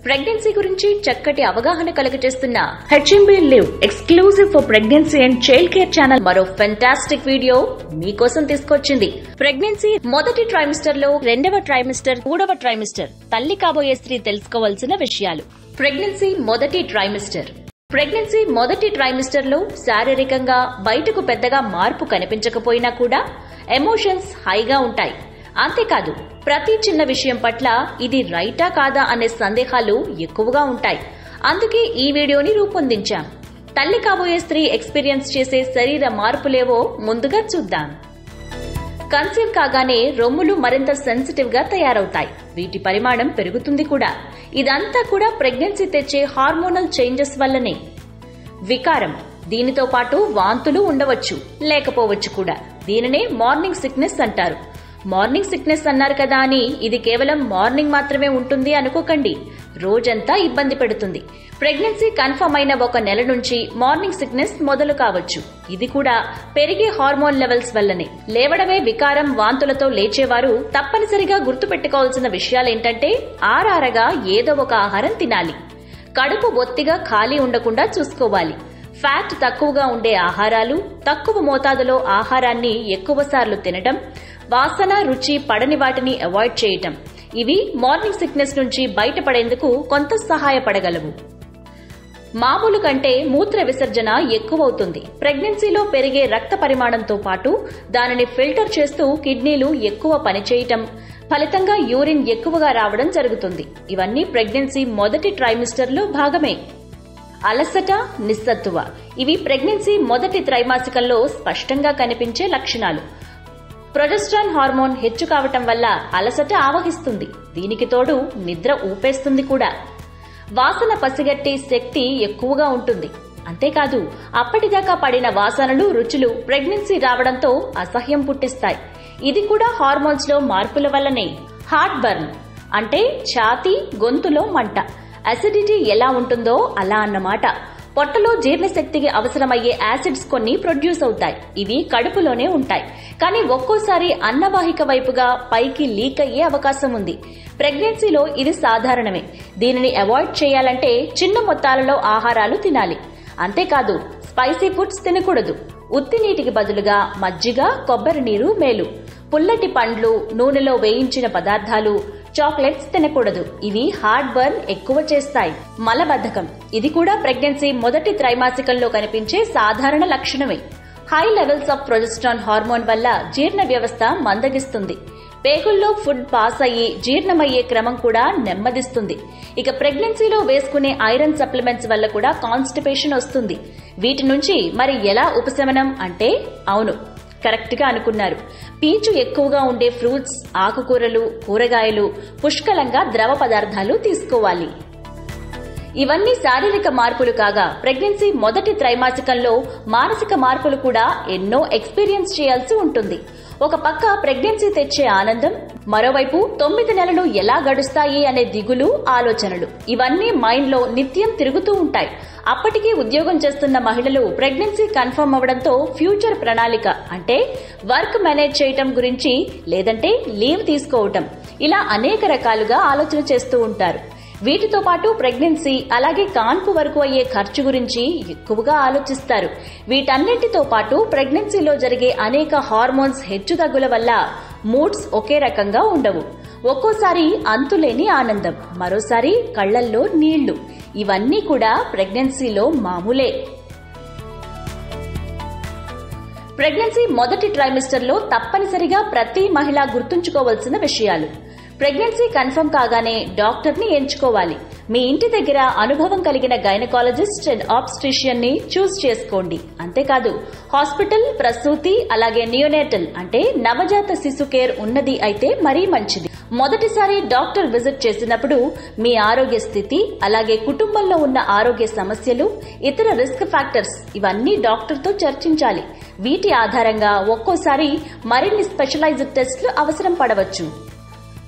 pregnancy గురించి చక్కటి అవగాహన కలుగజేస్తున్న HMB live exclusive for pregnancy and child care channel మరో ఫెంటాస్టిక్ వీడియో మీకోసం తీసుకొచ్చింది ప్రెగ్నెన్సీ మొదటి ట్రైమిస్టర్ లో రెండవ ట్రైమిస్టర్ మూడవ ట్రైమిస్టర్ తల్లి కాబోయే స్త్రీ తెలుసుకోవాల్సిన విషయాలు ప్రెగ్నెన్సీ మొదటి ట్రైమిస్టర్ ప్రెగ్నెన్సీ మొదటి ట్రైమిస్టర్ లో శారీరకంగా బయటకు పెద్దగా మార్పు కనిపించకపోయినా కూడా ఎమోషన్స్ హైగా ఉంటాయి అంతేకాదు ప్రతి చిన్న విషయం పట్ల ఇది రైటా కాదా అనే సందేహాలు ఎక్కువగా ఉంటాయి అందుకే ఈ వీడియోని రూపొందించాం తల్లి కాబోయే స్త్రీ ఎక్స్పీరియన్స్ చేసే శరీర మార్పులేవో ముందుగా చూద్దాం కన్సీవ్ కాగానే రొమ్ములు మరింత సెన్సిటివ్ గా తయారవుతాయి వీటి పరిమాణం పెరుగుతుంది కూడా ఇదంతా కూడా ప్రెగ్నెన్సీ తెచ్చే హార్మోనల్ చేంజెస్ వల్లనే వికారం దీనితో పాటు వాంతులు ఉండవచ్చు లేకపోవచ్చు కూడా దీనినే మార్నింగ్ సిక్నెస్ అంటారు మార్నింగ్ సిక్నెస్ అన్నారు కదా అని ఇది కేవలం మార్నింగ్ మాత్రమే ఉంటుంది అనుకోకండి రోజంతా ఇబ్బంది పెడుతుంది ప్రెగ్నెన్సీ కన్ఫర్మ్ అయిన ఒక నెల నుంచి మార్నింగ్ సిక్నెస్ మొదలు కావచ్చు ఇది కూడా పెరిగే హార్మోన్ లెవెల్స్ వల్లనే లేవడమే వికారం వాంతులతో లేచేవారు తప్పనిసరిగా గుర్తుపెట్టుకోవాల్సిన విషయాలేంటంటే ఆరారగా ఏదో ఒక ఆహారం తినాలి కడుపు బొత్తిగా ఖాళీ ఉండకుండా చూసుకోవాలి ఫ్యాట్ తక్కువగా ఉండే ఆహారాలు తక్కువ మోతాదులో ఆహారాన్ని ఎక్కువసార్లు తినటం వాసన రుచి పడని వాటిని అవాయిడ్ చేయటం ఇవి మార్నింగ్ సిక్నెస్ నుంచి బయటపడేందుకు కొంత సహాయపడగలవు మామూలు కంటే మూత్ర విసర్జన ఎక్కువవుతుంది ప్రెగ్నెన్సీలో పెరిగే రక్త పరిమాణంతో పాటు దానిని ఫిల్టర్ చేస్తూ కిడ్నీలు ఎక్కువ పనిచేయటం ఫలితంగా యూరిన్ ఎక్కువగా రావడం జరుగుతుంది ఇవన్నీ ప్రెగ్నెన్సీ మొదటి ట్రైమిస్టర్లో భాగమే అలసట నిస్సత్తువ ఇవి ప్రెగ్నెన్సీ మొదటి త్రైమాసికంలో స్పష్టంగా కనిపించే లక్షణాలు ప్రొజెస్ట్రాన్ హార్మోన్ హెచ్చు కావటం వల్ల అలసట ఆవహిస్తుంది దీనికి తోడు నిద్ర ఊపేస్తుంది కూడా వాసన పసిగట్టే శక్తి ఎక్కువగా ఉంటుంది అంతేకాదు అప్పటిదాకా పడిన వాసనలు రుచులు ప్రెగ్నెన్సీ రావడంతో అసహ్యం పుట్టిస్తాయి ఇది కూడా హార్మోన్స్ లో మార్పుల వల్లనే హార్ట్ బర్న్ అంటే ఛాతీ గొంతులో మంట అసిడిటీ ఎలా ఉంటుందో అలా అన్నమాట పొట్టలో జీర్ణశక్తికి అవసరమయ్యే యాసిడ్స్ కొన్ని ప్రొడ్యూస్ అవుతాయి ఇవి కడుపులోనే ఉంటాయి కానీ ఒక్కోసారి అన్నవాహిక వైపుగా పైకి లీక్ అయ్యే అవకాశం ఉంది ప్రెగ్నెన్సీలో ఇది సాధారణమే దీనిని అవాయిడ్ చేయాలంటే చిన్న మొత్తాలలో ఆహారాలు తినాలి అంతేకాదు స్పైసీ ఫుడ్స్ తినకూడదు ఉత్తి నీటికి బదులుగా మజ్జిగ కొబ్బరి నీరు మేలు పుల్లటి పండ్లు నూనెలో వేయించిన పదార్థాలు చాక్లెట్స్ తినకూడదు ఇవి హార్ట్ బర్న్ ఎక్కువ చేస్తాయి మలబద్ధకం ఇది కూడా ప్రెగ్నెన్సీ మొదటి త్రైమాసికంలో కనిపించే సాధారణ లక్షణమే high levels of progesterone hormone వల్ల జీర్ణ వ్యవస్థ మందగిస్తుంది పేగుల్లో ఫుడ్ పాస్ అయ్యి జీర్ణమయ్యే క్రమం కూడా నెమ్మదిస్తుంది ఇక ప్రెగ్నెన్సీలో వేసుకునే ఐరన్ సప్లిమెంట్స్ వల్ల కూడా కాన్స్టిపేషన్ వస్తుంది వీటి నుంచి మరి ఎలా ఉపశమనం అంటే అవును కరెక్ట్ గా అనుకున్నారు పీచు ఎక్కువగా ఉండే ఫ్రూట్స్ ఆకుకూరలు కూరగాయలు పుష్కలంగా ద్రవ పదార్థాలు తీసుకోవాలి ఇవన్నీ శారీరక మార్పులు కాగా ప్రెగ్నెన్సీ మొదటి త్రైమాసికంలో మానసిక మార్పులు కూడా ఎన్నో ఎక్స్పీరియన్స్ చేయాల్సి ఉంటుంది ఒక పక్క ప్రెగ్నెన్సీ తెచ్చే ఆనందం మరోవైపు తొమ్మిది నెలలు ఎలా గడుస్తాయి అనే దిగులు ఆలోచనలు ఇవన్నీ మైండ్ లో నిత్యం తిరుగుతూ ఉంటాయి అప్పటికీ ఉద్యోగం చేస్తున్న మహిళలు ప్రెగ్నెన్సీ కన్ఫర్మ్ అవడంతో ఫ్యూచర్ ప్రణాళిక అంటే వర్క్ మేనేజ్ చేయటం గురించి లేదంటే లీవ్ తీసుకోవటం ఇలా అనేక రకాలుగా ఆలోచన చేస్తూ ఉంటారు వీటితో పాటు ప్రెగ్నెన్సీ అలాగే కాన్పు వరకు అయ్యే ఖర్చు గురించి ఎక్కువగా ఆలోచిస్తారు వీటన్నింటితో పాటు ప్రెగ్నెన్సీలో జరిగే అనేక హార్మోన్స్ హెచ్చుతగ్గుల వల్ల మూడ్స్ ఒకే రకంగా ఉండవు ఒక్కోసారి అంతులేని ఆనందం మరోసారి కళ్లల్లో నీళ్లు ఇవన్నీ కూడా ప్రెగ్నెన్సీలో మామూలే ప్రెగ్నెన్సీ మొదటి ట్రైమిస్టర్లో తప్పనిసరిగా ప్రతి మహిళ గుర్తుంచుకోవాల్సిన విషయాలు ప్రెగ్నెన్సీ కన్ఫర్మ్ కాగానే డాక్టర్ని ఎంచుకోవాలి మీ ఇంటి దగ్గర అనుభవం కలిగిన గైనకాలజిస్ట్ అండ్ ఆబ్స్ట్రిషియన్ ని చూస్ చేసుకోండి అంతేకాదు హాస్పిటల్ ప్రసూతి అలాగే నియోనేటల్ అంటే నవజాత శిశు కేర్ ఉన్నది అయితే మరీ మంచిది మొదటిసారి డాక్టర్ విజిట్ చేసినప్పుడు మీ ఆరోగ్య స్థితి అలాగే కుటుంబంలో ఉన్న ఆరోగ్య సమస్యలు ఇతర రిస్క్ ఫ్యాక్టర్స్ ఇవన్నీ డాక్టర్తో చర్చించాలి వీటి ఆధారంగా ఒక్కోసారి మరిన్ని స్పెషలైజ్డ్ టెస్టులు అవసరం పడవచ్చు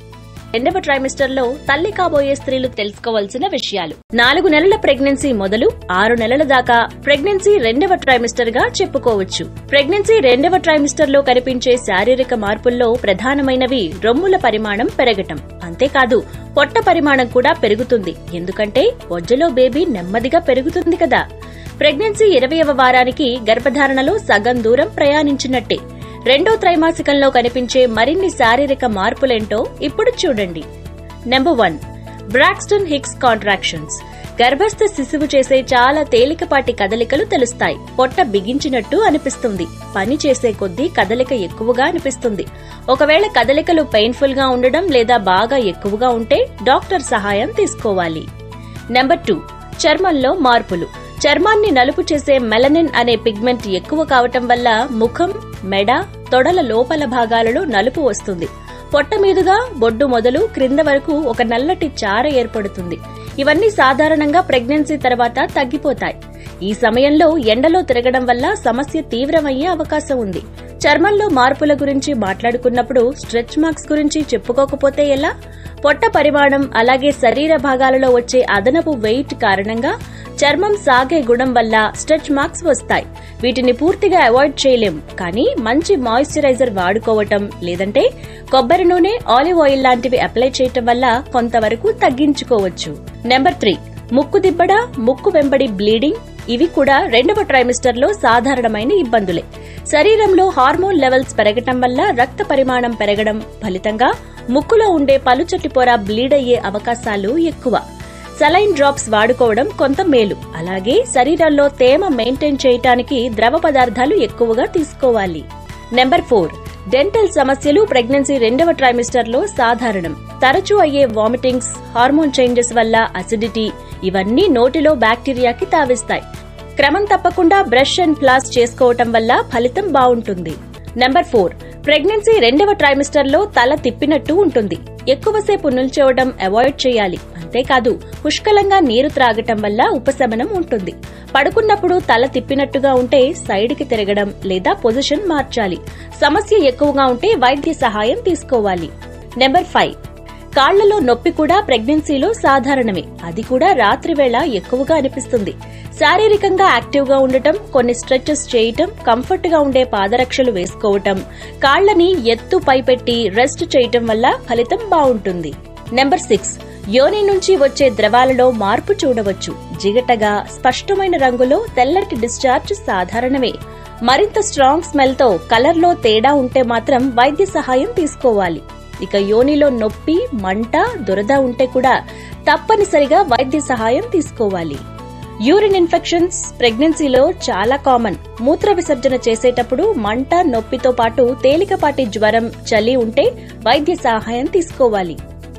రెండవ ట్రైమిస్టర్ లో తల్లి కాబోయే స్త్రీలు తెలుసుకోవాల్సిన విషయాలు నాలుగు నెలల ప్రెగ్నెన్సీ మొదలు ఆరు నెలల దాకా ప్రెగ్నెన్సీ రెండవ ట్రైమిస్టర్ గా చెప్పుకోవచ్చు ప్రెగ్నెన్సీ రెండవ ట్రైమిస్టర్ లో కనిపించే శారీరక మార్పుల్లో ప్రధానమైనవి రొమ్ముల పరిమాణం పెరగటం అంతేకాదు పొట్ట పరిమాణం కూడా పెరుగుతుంది ఎందుకంటే బొజ్జలో బేబీ నెమ్మదిగా పెరుగుతుంది కదా ప్రెగ్నెన్సీ ఇరవయవ వారానికి గర్భధారణలో సగం దూరం ప్రయాణించినట్టే రెండో త్రైమాసికంలో కనిపించే మరిన్ని శారీరక మార్పులేంటో ఇప్పుడు చూడండి number one Braxton Hicks contractions గర్భస్థ శిశువు చేసే చాలా తేలికపాటి కదలికలు తెలుస్తాయి పొట్ట బిగించినట్టు అనిపిస్తుంది పని చేసే కొద్దీ కదలిక ఎక్కువగా అనిపిస్తుంది ఒకవేళ కదలికలు పెయిన్ఫుల్ గా ఉండడం లేదా బాగా ఎక్కువగా ఉంటే డాక్టర్ సహాయం తీసుకోవాలి నెంబర్ టూ చర్మంలో మార్పులు చర్మాన్ని నలుపు చేసే మెలనిన్ అనే పిగ్మెంట్ ఎక్కువ కావటం వల్ల ముఖం మెడ తొడల లోపల భాగాలలో నలుపు వస్తుంది పొట్ట మీదుగా బొడ్డు మొదలు క్రింద వరకు ఒక నల్లటి చార ఏర్పడుతుంది ఇవన్నీ సాధారణంగా ప్రెగ్నెన్సీ తర్వాత తగ్గిపోతాయి ఈ సమయంలో ఎండలో తిరగడం వల్ల సమస్య తీవ్రమయ్యే అవకాశం ఉంది చర్మంలో మార్పుల గురించి మాట్లాడుకున్నప్పుడు స్ట్రెచ్ మార్క్స్ గురించి చెప్పుకోకపోతే ఎలా పొట్ట పరిమాణం అలాగే శరీర భాగాలలో వచ్చే అదనపు వెయిట్ కారణంగా చర్మం సాగే గుణం వల్ల స్ట్రెచ్ మార్క్స్ వస్తాయి వీటిని పూర్తిగా అవాయిడ్ చేయలేం కానీ మంచి మాయిశ్చరైజర్ వాడుకోవటం లేదంటే కొబ్బరి నూనె ఆలివ్ ఆయిల్ లాంటివి అప్లై చేయటం వల్ల కొంతవరకు తగ్గించుకోవచ్చు నెంబర్ త్రీ ముక్కు దిబ్బడ ముక్కు వెంబడి బ్లీడింగ్ ఇవి కూడా రెండవ ట్రైమిస్టర్ లో సాధారణమైన ఇబ్బందులే శరీరంలో హార్మోన్ లెవెల్స్ పెరగటం వల్ల రక్త పరిమాణం పెరగడం ఫలితంగా ముక్కులో ఉండే పలుచటి పొర బ్లీడ్ అయ్యే అవకాశాలు ఎక్కువ సలైన్ డ్రాప్స్ వాడుకోవడం కొంత మేలు అలాగే శరీరంలో తేమ మెయింటైన్ చేయటానికి ద్రవ పదార్థాలు ఎక్కువగా తీసుకోవాలి నెంబర్ ఫోర్ డెంటల్ సమస్యలు ప్రెగ్నెన్సీ రెండవ ట్రైమిస్టర్ లో సాధారణం తరచూ అయ్యే వామిటింగ్స్ హార్మోన్ చేంజెస్ వల్ల అసిడిటీ ఇవన్నీ నోటిలో బ్యాక్టీరియాకి తావిస్తాయి క్రమం తప్పకుండా బ్రష్ అండ్ ఫ్లాస్ చేసుకోవటం వల్ల ఫలితం బావుంటుంది నెంబర్ ఫోర్ ప్రెగ్నెన్సీ రెండవ ట్రైమిస్టర్ లో తల తిప్పినట్టు ఉంటుంది ఎక్కువసేపు నిల్చోవడం అవాయిడ్ చేయాలి అంతేకాదు పుష్కలంగా నీరు త్రాగటం వల్ల ఉపశమనం ఉంటుంది పడుకున్నప్పుడు తల తిప్పినట్టుగా ఉంటే సైడ్ కి తిరగడం లేదా పొజిషన్ మార్చాలి సమస్య ఎక్కువగా ఉంటే వైద్య సహాయం తీసుకోవాలి నెంబర్ ఫైవ్ కాళ్లలో నొప్పి కూడా ప్రెగ్నెన్సీలో సాధారణమే అది కూడా రాత్రి వేళ ఎక్కువగా అనిపిస్తుంది శారీరకంగా యాక్టివ్ గా ఉండటం కొన్ని స్ట్రెచెస్ చేయటం కంఫర్ట్ గా ఉండే పాదరక్షలు వేసుకోవటం కాళ్లని ఎత్తు పైపెట్టి రెస్ట్ చేయటం వల్ల ఫలితం బావుంటుంది నెంబర్ సిక్స్ యోని నుంచి వచ్చే ద్రవాలలో మార్పు చూడవచ్చు జిగటగా స్పష్టమైన రంగులో తెల్లటి డిశ్చార్జ్ సాధారణమే మరింత స్ట్రాంగ్ స్మెల్ తో కలర్ లో తేడా ఉంటే మాత్రం వైద్య సహాయం తీసుకోవాలి ఇక యోనిలో నొప్పి మంట దురద ఉంటే కూడా తప్పనిసరిగా వైద్య సహాయం తీసుకోవాలి యూరిన్ ఇన్ఫెక్షన్స్ ప్రెగ్నెన్సీలో చాలా కామన్ మూత్ర విసర్జన చేసేటప్పుడు మంట నొప్పితో పాటు తేలికపాటి జ్వరం చలి ఉంటే వైద్య సహాయం తీసుకోవాలి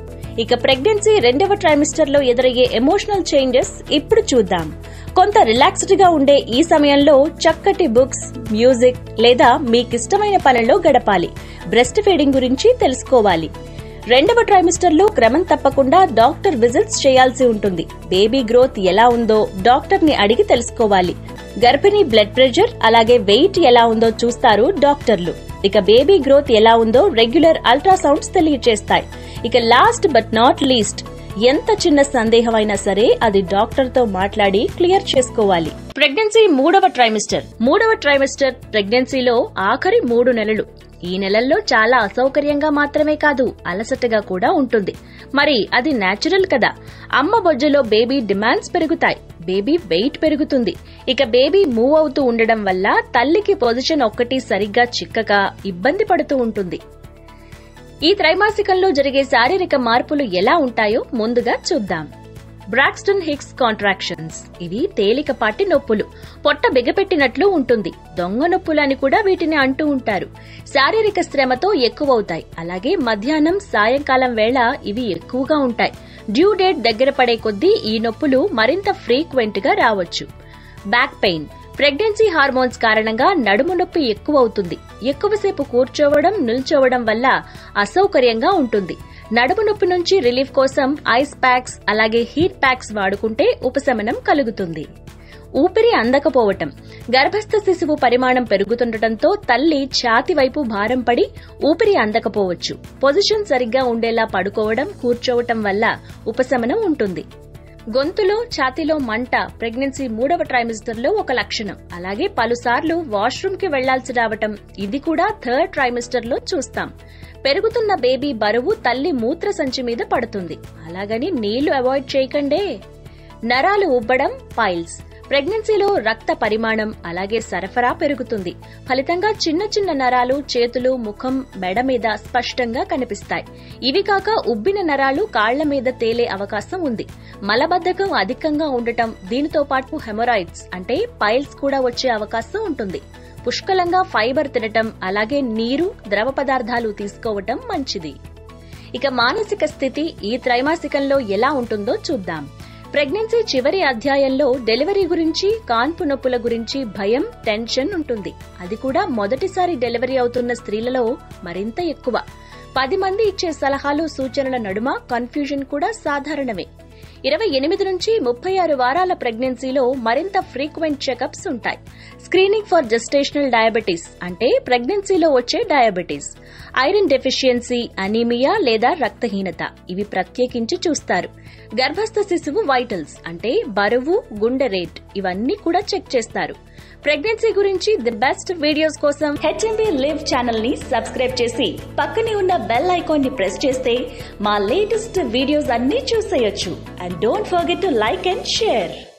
ఇక ప్రెగ్నెన్సీ రెండవ ట్రైమిస్టర్ లో ఎదురయ్యే ఎమోషనల్ చేంజెస్ ఇప్పుడు చూద్దాం కొంత రిలాక్స్డ్ గా ఉండే ఈ సమయంలో చక్కటి బుక్స్ మ్యూజిక్ లేదా మీకిష్టమైన పనుల్లో గడపాలి బ్రెస్ట్ ఫీడింగ్ గురించి తెలుసుకోవాలి రెండవ ట్రైమిస్టర్ లో క్రమం తప్పకుండా డాక్టర్ విజిట్స్ చేయాల్సి ఉంటుంది బేబీ గ్రోత్ ఎలా ఉందో డాక్టర్ ని అడిగి తెలుసుకోవాలి గర్భిణీ బ్లడ్ ప్రెషర్ అలాగే వెయిట్ ఎలా ఉందో చూస్తారు డాక్టర్లు ఇక బేబీ గ్రోత్ ఎలా ఉందో రెగ్యులర్ అల్ట్రాసౌండ్స్ తెలియజేస్తాయి ఇక లాస్ట్ బట్ నాట్ లీస్ట్ ఎంత చిన్న సందేహం అయినా సరే అది డాక్టర్ తో మాట్లాడి క్లియర్ చేసుకోవాలి ప్రెగ్నెన్సీ మూడవ ట్రైమిస్టర్ మూడవ ట్రైమిస్టర్ ప్రెగ్నెన్సీలో ఆఖరి మూడు నెలలు ఈ నెలల్లో చాలా అసౌకర్యంగా మాత్రమే కాదు అలసటగా కూడా ఉంటుంది మరి అది నేచురల్ కదా అమ్మ బొజ్జలో బేబీ డిమాండ్స్ పెరుగుతాయి బేబీ వెయిట్ పెరుగుతుంది ఇక బేబీ మూవ్ అవుతూ ఉండడం వల్ల తల్లికి పొజిషన్ ఒక్కటి సరిగ్గా చిక్కక ఇబ్బంది పడుతూ ఉంటుంది ఈ త్రైమాసికంలో జరిగే శారీరక మార్పులు ఎలా ఉంటాయో ముందుగా చూద్దాం బ్రాక్స్టన్ హిక్స్ కాంట్రాక్షన్స్ ఇవి తేలికపాటి నొప్పులు పొట్ట బిగపెట్టినట్లు ఉంటుంది దొంగ నొప్పులు అని కూడా వీటిని అంటూ ఉంటారు శారీరక శ్రమతో ఎక్కువవుతాయి అలాగే మధ్యాహ్నం సాయంకాలం వేళ ఇవి ఎక్కువగా ఉంటాయి డ్యూ డేట్ దగ్గర పడే కొద్దీ ఈ నొప్పులు మరింత ఫ్రీక్వెంట్ గా రావచ్చు బ్యాక్ పెయిన్ ప్రెగ్నెన్సీ హార్మోన్స్ కారణంగా నడుము నొప్పి ఎక్కువ అవుతుంది ఎక్కువసేపు కూర్చోవడం నిల్చోవడం వల్ల అసౌకర్యంగా ఉంటుంది నడుము నొప్పి నుంచి రిలీఫ్ కోసం ఐస్ ప్యాక్స్ అలాగే హీట్ ప్యాక్స్ వాడుకుంటే ఉపశమనం కలుగుతుంది ఊపిరి అందకపోవటం గర్భస్థ శిశువు పరిమాణం పెరుగుతుండటంతో తల్లి ఛాతి వైపు భారం పడి ఊపిరి అందకపోవచ్చు పొజిషన్ సరిగ్గా ఉండేలా పడుకోవడం కూర్చోవటం వల్ల ఉపశమనం ఉంటుంది గొంతులో ఛాతీలో మంట ప్రెగ్నెన్సీ మూడవ ట్రైమిస్టర్ లో ఒక లక్షణం అలాగే పలుసార్లు వాష్రూమ్ కి వెళ్లాల్సి రావటం ఇది కూడా థర్డ్ ట్రైమిస్టర్ లో చూస్తాం పెరుగుతున్న బేబీ బరువు తల్లి మూత్ర సంచి మీద పడుతుంది అలాగని నీళ్లు అవాయిడ్ చేయకండే నరాలు ఉబ్బడం పైల్స్ ప్రెగ్నెన్సీలో రక్త పరిమాణం అలాగే సరఫరా పెరుగుతుంది ఫలితంగా చిన్న చిన్న నరాలు చేతులు ముఖం మెడ మీద స్పష్టంగా కనిపిస్తాయి ఇవి కాక ఉబ్బిన నరాలు కాళ్ల మీద తేలే అవకాశం ఉంది మలబద్ధకం అధికంగా ఉండటం దీనితో పాటు హెమరాయిడ్స్ అంటే పైల్స్ కూడా వచ్చే అవకాశం ఉంటుంది పుష్కలంగా ఫైబర్ తినటం అలాగే నీరు ద్రవ పదార్థాలు తీసుకోవటం మంచిది ఇక మానసిక స్థితి ఈ త్రైమాసికంలో ఎలా ఉంటుందో చూద్దాం ప్రెగ్నెన్సీ చివరి అధ్యాయంలో డెలివరీ గురించి కాన్పు నొప్పుల గురించి భయం టెన్షన్ ఉంటుంది అది కూడా మొదటిసారి డెలివరీ అవుతున్న స్త్రీలలో మరింత ఎక్కువ పది మంది ఇచ్చే సలహాలు సూచనల నడుమ కన్ఫ్యూజన్ కూడా సాధారణమే ఇరవై ఎనిమిది నుంచి ముప్పై ఆరు వారాల ప్రెగ్నెన్సీలో మరింత ఫ్రీక్వెంట్ చెకప్స్ ఉంటాయి స్క్రీనింగ్ ఫర్ జెస్టేషనల్ డయాబెటీస్ అంటే ప్రెగ్నెన్సీలో వచ్చే డయాబెటీస్ ఐరన్ డెఫిషియన్సీ అనీమియా లేదా రక్తహీనత ఇవి ప్రత్యేకించి చూస్తారు గర్భస్థ శిశువు వైటల్స్ అంటే బరువు గుండె రేట్ ఇవన్నీ కూడా చెక్ చేస్తారు ప్రెగ్నెన్సీ గురించి ది బెస్ట్ వీడియోస్ కోసం హెచ్ఎంబీ లివ్ ఛానల్ ని సబ్స్క్రైబ్ చేసి పక్కనే ఉన్న బెల్ ఐకాన్ ని ప్రెస్ చేస్తే మా లేటెస్ట్ వీడియోస్ అన్నీ చూసేయొచ్చు and don't forget to like and share